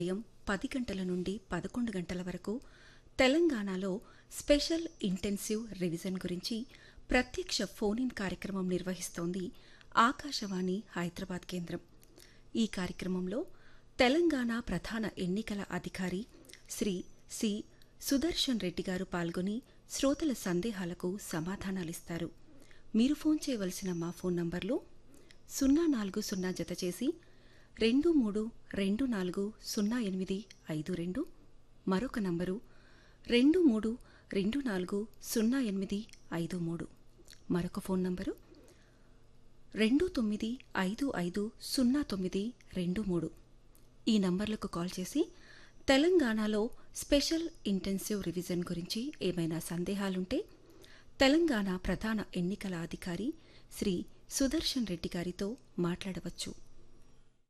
ఉదయం పది గంటల నుండి పదకొండు గంటల వరకు తెలంగాణలో స్పెషల్ ఇంటెన్సివ్ రివిజన్ గురించి ప్రత్యక్ష ఫోన్ ఇన్ కార్యక్రమం నిర్వహిస్తోంది ఆకాశవాణి హైదరాబాద్ కేంద్రం ఈ కార్యక్రమంలో తెలంగాణ ప్రధాన ఎన్నికల అధికారి శ్రీ సి సుదర్శన్ రెడ్డి గారు పాల్గొని శ్రోతల సందేహాలకు సమాధానాలిస్తారు మీరు ఫోన్ చేయవలసిన మా ఫోన్ నంబర్లు సున్నా నాలుగు సున్నా జత చేసి రెండు మూడు రెండు నాలుగు సున్నా ఎనిమిది ఐదు రెండు మరొక నంబరు రెండు మూడు రెండు నాలుగు సున్నా ఎనిమిది ఐదు మూడు మరొక ఫోన్ నంబరు రెండు తొమ్మిది ఐదు ఐదు సున్నా తొమ్మిది రెండు మూడు ఈ నంబర్లకు కాల్ చేసి తెలంగాణలో స్పెషల్ ఇంటెన్సివ్ రివిజన్ గురించి ఏమైనా సందేహాలుంటే తెలంగాణ ప్రధాన ఎన్నికల అధికారి శ్రీ సుదర్శన్ రెడ్డి గారితో మాట్లాడవచ్చు